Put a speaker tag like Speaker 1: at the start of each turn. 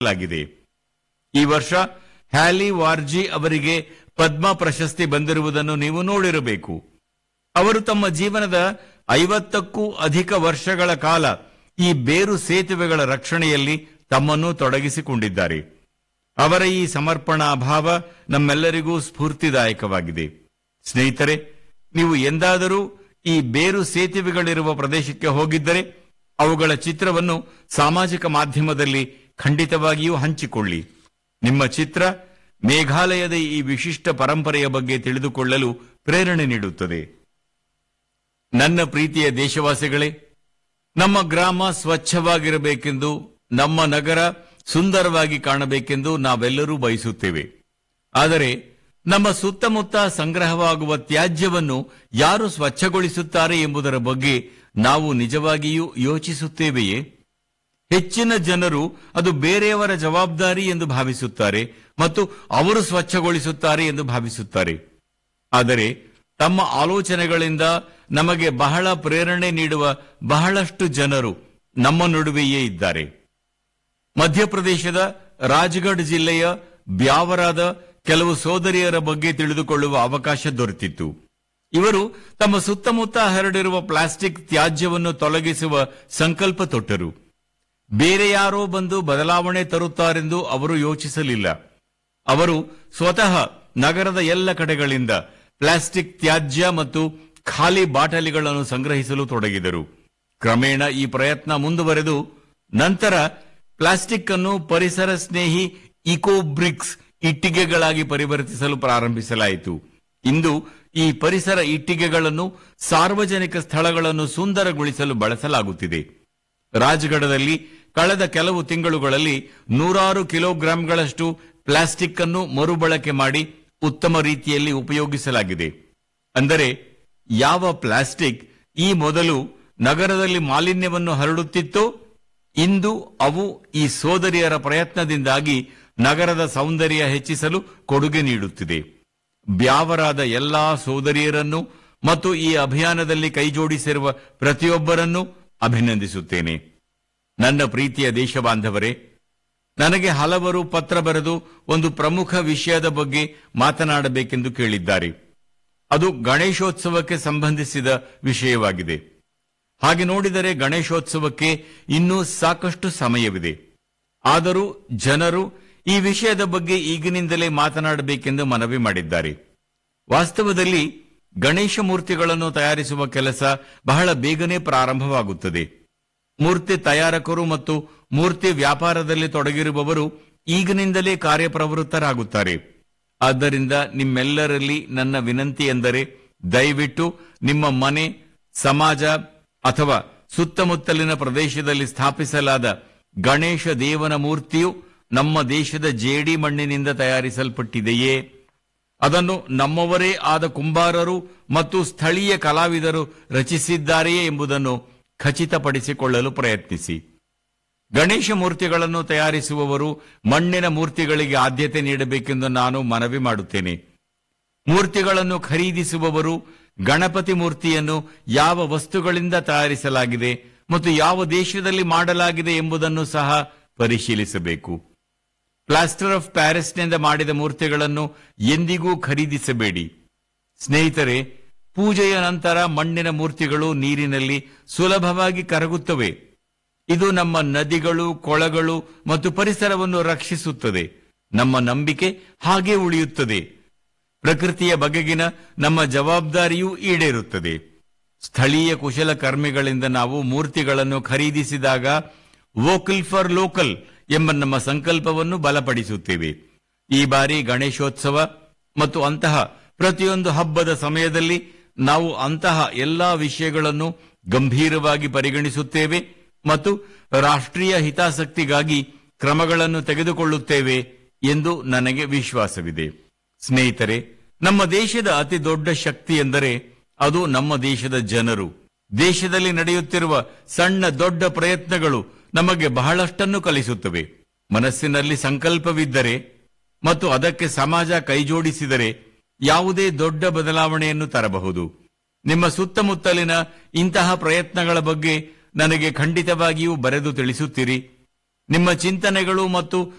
Speaker 1: ಲಾಗಿದೆ ಈ ವರ್ಷ ಹ್ಯಾಲಿ ವಾರ್ಜಿ ಅವರಿಗೆ ಪದ್ಮ ಪ್ರಶಸ್ತಿ ಬಂದಿರುವುದನ್ನು ನೀವು ನೋಡಿರಬೇಕು ಅವರು ತಮ್ಮ ಜೀವನದ ಐವತ್ತಕ್ಕೂ ಅಧಿಕ ವರ್ಷಗಳ ಕಾಲ ಈ ಬೇರು ಸೇತುವೆಗಳ ರಕ್ಷಣೆಯಲ್ಲಿ ತಮ್ಮನ್ನು ತೊಡಗಿಸಿಕೊಂಡಿದ್ದಾರೆ ಅವರ ಈ ಸಮರ್ಪಣಾ ಭಾವ ನಮ್ಮೆಲ್ಲರಿಗೂ ಸ್ಫೂರ್ತಿದಾಯಕವಾಗಿದೆ ಸ್ನೇಹಿತರೆ ನೀವು ಎಂದಾದರೂ ಈ ಬೇರು ಸೇತುವೆಗಳಿರುವ ಪ್ರದೇಶಕ್ಕೆ ಹೋಗಿದ್ದರೆ ಅವುಗಳ ಚಿತ್ರವನ್ನು ಸಾಮಾಜಿಕ ಮಾಧ್ಯಮದಲ್ಲಿ ಖಂಡಿತವಾಗಿಯೂ ಹಂಚಿಕೊಳ್ಳಿ ನಿಮ್ಮ ಚಿತ್ರ ಮೇಘಾಲಯದ ಈ ವಿಶಿಷ್ಟ ಪರಂಪರೆಯ ಬಗ್ಗೆ ತಿಳಿದುಕೊಳ್ಳಲು ಪ್ರೇರಣೆ ನೀಡುತ್ತದೆ ನನ್ನ ಪ್ರೀತಿಯ ದೇಶವಾಸಿಗಳೇ ನಮ್ಮ ಗ್ರಾಮ ಸ್ವಚ್ಛವಾಗಿರಬೇಕೆಂದು ನಮ್ಮ ನಗರ ಸುಂದರವಾಗಿ ಕಾಣಬೇಕೆಂದು ನಾವೆಲ್ಲರೂ ಬಯಸುತ್ತೇವೆ ಆದರೆ ನಮ್ಮ ಸುತ್ತಮುತ್ತ ಸಂಗ್ರಹವಾಗುವ ತ್ಯಾಜ್ಯವನ್ನು ಯಾರು ಸ್ವಚ್ಛಗೊಳಿಸುತ್ತಾರೆ ಎಂಬುದರ ಬಗ್ಗೆ ನಾವು ನಿಜವಾಗಿಯೂ ಯೋಚಿಸುತ್ತೇವೆಯೇ ಹೆಚ್ಚಿನ ಜನರು ಅದು ಬೇರೆಯವರ ಜವಾಬ್ದಾರಿ ಎಂದು ಭಾವಿಸುತ್ತಾರೆ ಮತ್ತು ಅವರು ಸ್ವಚ್ಛಗೊಳಿಸುತ್ತಾರೆ ಎಂದು ಭಾವಿಸುತ್ತಾರೆ ಆದರೆ ತಮ್ಮ ಆಲೋಚನೆಗಳಿಂದ ನಮಗೆ ಬಹಳ ಪ್ರೇರಣೆ ನೀಡುವ ಬಹಳಷ್ಟು ಜನರು ನಮ್ಮ ನಡುವೆಯೇ ಇದ್ದಾರೆ ಮಧ್ಯಪ್ರದೇಶದ ರಾಜ್ಗಢ್ ಜಿಲ್ಲೆಯ ಬ್ಯಾವರಾದ ಕೆಲವು ಸೋದರಿಯರ ಬಗ್ಗೆ ತಿಳಿದುಕೊಳ್ಳುವ ಅವಕಾಶ ದೊರೆತಿತ್ತು ಇವರು ತಮ್ಮ ಸುತ್ತಮುತ್ತ ಹರಡಿರುವ ಪ್ಲಾಸ್ಟಿಕ್ ತ್ಯಾಜ್ಯವನ್ನು ತೊಲಗಿಸುವ ಸಂಕಲ್ಪ ತೊಟ್ಟರು ಬೇರೆ ಯಾರೋ ಬಂದು ಬದಲಾವಣೆ ತರುತ್ತಾರೆಂದು ಅವರು ಯೋಚಿಸಲಿಲ್ಲ ಅವರು ಸ್ವತಃ ನಗರದ ಎಲ್ಲ ಕಡೆಗಳಿಂದ ಪ್ಲಾಸ್ಟಿಕ್ ತ್ಯಾಜ್ಯ ಮತ್ತು ಖಾಲಿ ಬಾಟಲಿಗಳನ್ನು ಸಂಗ್ರಹಿಸಲು ತೊಡಗಿದರು ಕ್ರಮೇಣ ಈ ಪ್ರಯತ್ನ ಮುಂದುವರೆದು ನಂತರ ಪ್ಲಾಸ್ಟಿಕ್ ಅನ್ನು ಪರಿಸರ ಸ್ನೇಹಿ ಇಕೋ ಬ್ರಿಕ್ಸ್ ಇಟ್ಟಿಗೆಗಳಾಗಿ ಪರಿವರ್ತಿಸಲು ಪ್ರಾರಂಭಿಸಲಾಯಿತು ಇಂದು ಈ ಪರಿಸರ ಇಟ್ಟಿಗೆಗಳನ್ನು ಸಾರ್ವಜನಿಕ ಸ್ಥಳಗಳನ್ನು ಸುಂದರಗೊಳಿಸಲು ಬಳಸಲಾಗುತ್ತಿದೆ ರಾಜ್ಗಢದಲ್ಲಿ ಕಳೆದ ಕೆಲವು ತಿಂಗಳುಗಳಲ್ಲಿ ನೂರಾರು ಕಿಲೋಗ್ರಾಂಗಳಷ್ಟು ಪ್ಲಾಸ್ಟಿಕ್ ಅನ್ನು ಮರುಬಳಕೆ ಮಾಡಿ ಉತ್ತಮ ರೀತಿಯಲ್ಲಿ ಉಪಯೋಗಿಸಲಾಗಿದೆ ಅಂದರೆ ಯಾವ ಪ್ಲಾಸ್ಟಿಕ್ ಈ ಮೊದಲು ನಗರದಲ್ಲಿ ಮಾಲಿನ್ಯವನ್ನು ಹರಡುತ್ತಿತ್ತೋ ಇಂದು ಅವು ಈ ಸೋದರಿಯರ ಪ್ರಯತ್ನದಿಂದಾಗಿ ನಗರದ ಸೌಂದರ್ಯ ಹೆಚ್ಚಿಸಲು ಕೊಡುಗೆ ನೀಡುತ್ತಿದೆ ಬ್ಯಾವರಾದ ಎಲ್ಲಾ ಸೋದರಿಯರನ್ನು ಮತ್ತು ಈ ಅಭಿಯಾನದಲ್ಲಿ ಕೈಜೋಡಿಸಿರುವ ಪ್ರತಿಯೊಬ್ಬರನ್ನು ಅಭಿನಂದಿಸುತ್ತೇನೆ ನನ್ನ ಪ್ರೀತಿಯ ದೇಶಬಾಂಧವರೇ ನನಗೆ ಹಲವರು ಪತ್ರ ಬರೆದು ಒಂದು ಪ್ರಮುಖ ವಿಷಯದ ಬಗ್ಗೆ ಮಾತನಾಡಬೇಕೆಂದು ಕೇಳಿದ್ದಾರೆ ಅದು ಗಣೇಶೋತ್ಸವಕ್ಕೆ ಸಂಬಂಧಿಸಿದ ವಿಷಯವಾಗಿದೆ ಹಾಗೆ ನೋಡಿದರೆ ಗಣೇಶೋತ್ಸವಕ್ಕೆ ಇನ್ನೂ ಸಾಕಷ್ಟು ಸಮಯವಿದೆ ಆದರೂ ಜನರು ಈ ವಿಷಯದ ಬಗ್ಗೆ ಈಗಿನಿಂದಲೇ ಮಾತನಾಡಬೇಕೆಂದು ಮನವಿ ಮಾಡಿದ್ದಾರೆ ವಾಸ್ತವದಲ್ಲಿ ಗಣೇಶ ಮೂರ್ತಿಗಳನ್ನು ತಯಾರಿಸುವ ಕೆಲಸ ಬಹಳ ಬೇಗನೆ ಪ್ರಾರಂಭವಾಗುತ್ತದೆ ಮೂರ್ತಿ ತಯಾರಕರು ಮತ್ತು ಮೂರ್ತಿ ವ್ಯಾಪಾರದಲ್ಲಿ ತೊಡಗಿರುವವರು ಈಗಿನಿಂದಲೇ ಕಾರ್ಯಪ್ರವೃತ್ತರಾಗುತ್ತಾರೆ ಆದ್ದರಿಂದ ನಿಮ್ಮೆಲ್ಲರಲ್ಲಿ ನನ್ನ ವಿನಂತಿ ಎಂದರೆ ದಯವಿಟ್ಟು ನಿಮ್ಮ ಮನೆ ಸಮಾಜ ಅಥವಾ ಸುತ್ತಮುತ್ತಲಿನ ಪ್ರದೇಶದಲ್ಲಿ ಸ್ಥಾಪಿಸಲಾದ ಗಣೇಶ ದೇವನ ಮೂರ್ತಿಯು ನಮ್ಮ ದೇಶದ ಜೇಡಿ ಮಣ್ಣಿನಿಂದ ತಯಾರಿಸಲ್ಪಟ್ಟಿದೆಯೇ ಅದನ್ನು ನಮ್ಮವರೇ ಆದ ಕುಂಬಾರರು ಮತ್ತು ಸ್ಥಳೀಯ ಕಲಾವಿದರು ರಚಿಸಿದ್ದಾರೆಯೇ ಎಂಬುದನ್ನು ಖಚಿತಪಡಿಸಿಕೊಳ್ಳಲು ಪ್ರಯತ್ನಿಸಿ ಗಣೇಶ ಮೂರ್ತಿಗಳನ್ನು ತಯಾರಿಸುವವರು ಮಣ್ಣಿನ ಮೂರ್ತಿಗಳಿಗೆ ಆದ್ಯತೆ ನೀಡಬೇಕೆಂದು ನಾನು ಮನವಿ ಮಾಡುತ್ತೇನೆ ಮೂರ್ತಿಗಳನ್ನು ಖರೀದಿಸುವವರು ಗಣಪತಿ ಮೂರ್ತಿಯನ್ನು ಯಾವ ವಸ್ತುಗಳಿಂದ ತಯಾರಿಸಲಾಗಿದೆ ಮತ್ತು ಯಾವ ದೇಶದಲ್ಲಿ ಮಾಡಲಾಗಿದೆ ಎಂಬುದನ್ನು ಸಹ ಪರಿಶೀಲಿಸಬೇಕು ಪ್ಲಾಸ್ಟರ್ ಆಫ್ ಪ್ಯಾರಿಸ್ನಿಂದ ಮಾಡಿದ ಮೂರ್ತಿಗಳನ್ನು ಎಂದಿಗೂ ಖರೀದಿಸಬೇಡಿ ಸ್ನೇಹಿತರೆ ಪೂಜೆಯ ನಂತರ ಮಣ್ಣಿನ ಮೂರ್ತಿಗಳು ನೀರಿನಲ್ಲಿ ಸುಲಭವಾಗಿ ಕರಗುತ್ತವೆ ಇದು ನಮ್ಮ ನದಿಗಳು ಕೊಳಗಳು ಮತ್ತು ಪರಿಸರವನ್ನು ರಕ್ಷಿಸುತ್ತದೆ ನಮ್ಮ ನಂಬಿಕೆ ಹಾಗೆ ಉಳಿಯುತ್ತದೆ ಪ್ರಕೃತಿಯ ಬಗೆಗಿನ ನಮ್ಮ ಜವಾಬ್ದಾರಿಯೂ ಈಡೇರುತ್ತದೆ ಸ್ಥಳೀಯ ಕುಶಲಕರ್ಮಿಗಳಿಂದ ನಾವು ಮೂರ್ತಿಗಳನ್ನು ಖರೀದಿಸಿದಾಗ ವೋಕಲ್ ಫಾರ್ ಲೋಕಲ್ ಎಂಬ ನಮ್ಮ ಸಂಕಲ್ಪವನ್ನು ಬಲಪಡಿಸುತ್ತೇವೆ ಈ ಬಾರಿ ಗಣೇಶೋತ್ಸವ ಮತ್ತು ಅಂತಹ ಪ್ರತಿಯೊಂದು ಹಬ್ಬದ ಸಮಯದಲ್ಲಿ ನಾವು ಅಂತಹ ಎಲ್ಲಾ ವಿಷಯಗಳನ್ನು ಗಂಭೀರವಾಗಿ ಪರಿಗಣಿಸುತ್ತೇವೆ ಮತ್ತು ರಾಷ್ಟ್ರೀಯ ಹಿತಾಸಕ್ತಿಗಾಗಿ ಕ್ರಮಗಳನ್ನು ತೆಗೆದುಕೊಳ್ಳುತ್ತೇವೆ ಎಂದು ನನಗೆ ವಿಶ್ವಾಸವಿದೆ ಸ್ನೇಹಿತರೆ ನಮ್ಮ ದೇಶದ ಅತಿ ದೊಡ್ಡ ಶಕ್ತಿ ಎಂದರೆ ಅದು ನಮ್ಮ ದೇಶದ ಜನರು ದೇಶದಲ್ಲಿ ನಡೆಯುತ್ತಿರುವ ಸಣ್ಣ ದೊಡ್ಡ ಪ್ರಯತ್ನಗಳು ನಮಗೆ ಬಹಳಷ್ಟನ್ನು ಕಲಿಸುತ್ತವೆ ಮನಸ್ಸಿನಲ್ಲಿ ಸಂಕಲ್ಪವಿದ್ದರೆ ಮತ್ತು ಅದಕ್ಕೆ ಸಮಾಜ ಕೈಜೋಡಿಸಿದರೆ ಯಾವುದೇ ದೊಡ್ಡ ಬದಲಾವಣೆಯನ್ನು ತರಬಹುದು ನಿಮ್ಮ ಸುತ್ತಮುತ್ತಲಿನ ಇಂತಹ ಪ್ರಯತ್ನಗಳ ಬಗ್ಗೆ ನನಗೆ ಖಂಡಿತವಾಗಿಯೂ ಬರೆದು ತಿಳಿಸುತ್ತೀರಿ ನಿಮ್ಮ ಚಿಂತನೆಗಳು ಮತ್ತು